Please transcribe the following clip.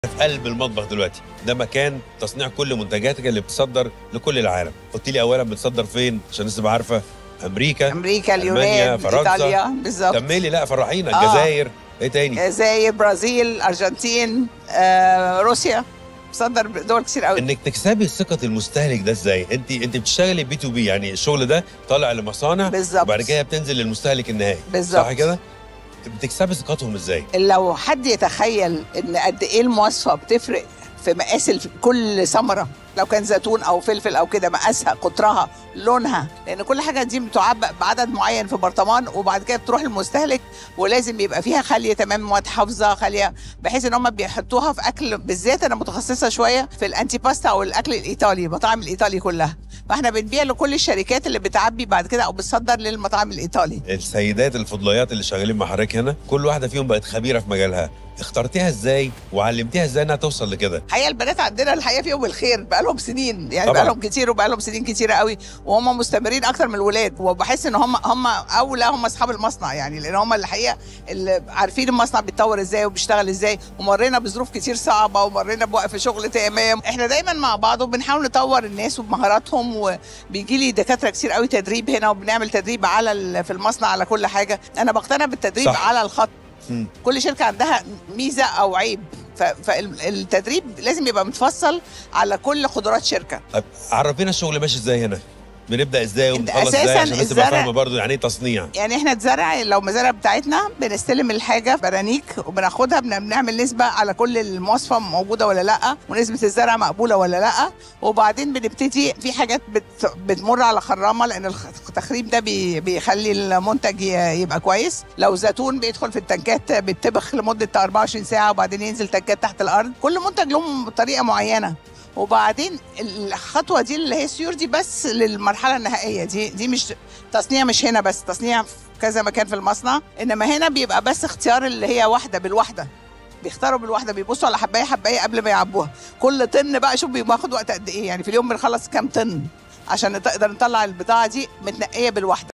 في قلب المطبخ دلوقتي ده مكان تصنيع كل منتجاتك اللي بتصدر لكل العالم قلت لي اولا بتصدر فين عشان الناس تبقى عارفه امريكا امريكا ألمانيا، اليونان فرنسا. ايطاليا بالظبط كملي لا فرحينا آه. الجزائر ايه تاني زي برازيل ارجنتين آه، روسيا صدر دول كتير قوي انك تكسبي ثقه المستهلك ده ازاي انت انت بتشتغلي بي تو بي يعني الشغل ده طالع لمصانع بالظبط وبعد كده بتنزل للمستهلك النهائي بالظبط. صح كده بتكسبي ثقتهم ازاي لو حد يتخيل ان قد ايه المواصفه بتفرق في مقاس الف- كل ثمره لو كان زيتون او فلفل او كده مقاسها قطرها لونها لان كل حاجه دي بتعبأ بعدد معين في برطمان وبعد كده بتروح للمستهلك ولازم يبقى فيها خاليه تمام مواد حافظه خاليه بحيث ان هم بيحطوها في اكل بالذات انا متخصصه شويه في الانتي باستا او الاكل الايطالي المطاعم الايطالي كلها فاحنا بنبيع لكل الشركات اللي بتعبي بعد كده او بتصدر للمطاعم الايطالي السيدات الفضليات اللي شغالين مع حضرتك هنا كل واحده فيهم بقت خبيره في مجالها اخترتيها ازاي وعلمتيها ازاي انها توصل لكده الحقيقه البنات عندنا الحقيقه فيهم الخير بقالهم سنين يعني طبعاً. بقالهم كتير وبقالهم سنين كتيره قوي وهم مستمرين اكتر من الولاد وبحس ان هم هم اولى هم اصحاب المصنع يعني لان هم الحقيقه اللي عارفين المصنع بيتطور ازاي وبيشتغل ازاي ومرينا بظروف كتير صعبه ومرينا بوقف شغل تمام احنا دايما مع بعض وبنحاول نطور الناس وبمهاراتهم وبيجي لي دكاتره كتير قوي تدريب هنا وبنعمل تدريب على ال- في المصنع على كل حاجه انا بقتنع بالتدريب صح. على الخط مم. كل شركه عندها ميزه او عيب فالتدريب لازم يبقى متفصل على كل قدرات شركه طب عرفينا الشغل ماشي ازاي هنا بنبدا ازاي انت وبنخلص ازاي أساساً عشان الناس تبقى الزرع- فاهمه برضه يعني ايه تصنيع يعني احنا اتزرع لو مزارع بتاعتنا بنستلم الحاجه برانيك وبناخدها بن- بنعمل نسبه على كل المواصفه موجوده ولا لا ونسبه الزرع مقبوله ولا لا وبعدين بنبتدي في حاجات بت بتمر على خرامه لان الخ- التخريم ده بي بيخلي المنتج ي- يبقى كويس لو زيتون بيدخل في التنكات بيتطبخ لمده 24 ساعه وبعدين ينزل تنكات تحت الارض كل منتج له طريقه معينه وبعدين الخطوه دي اللي هي السيور دي بس للمرحله النهائيه دي دي مش تصنيع مش هنا بس تصنيع في كذا مكان في المصنع انما هنا بيبقى بس اختيار اللي هي واحده بالواحده بيختاروا بالواحده بيبصوا على حبايه حبايه قبل ما يعبوها كل طن بقى شوف بياخد وقت قد ايه يعني في اليوم بنخلص كام طن عشان نقدر نطلع البضاعه دي متنقيه بالواحده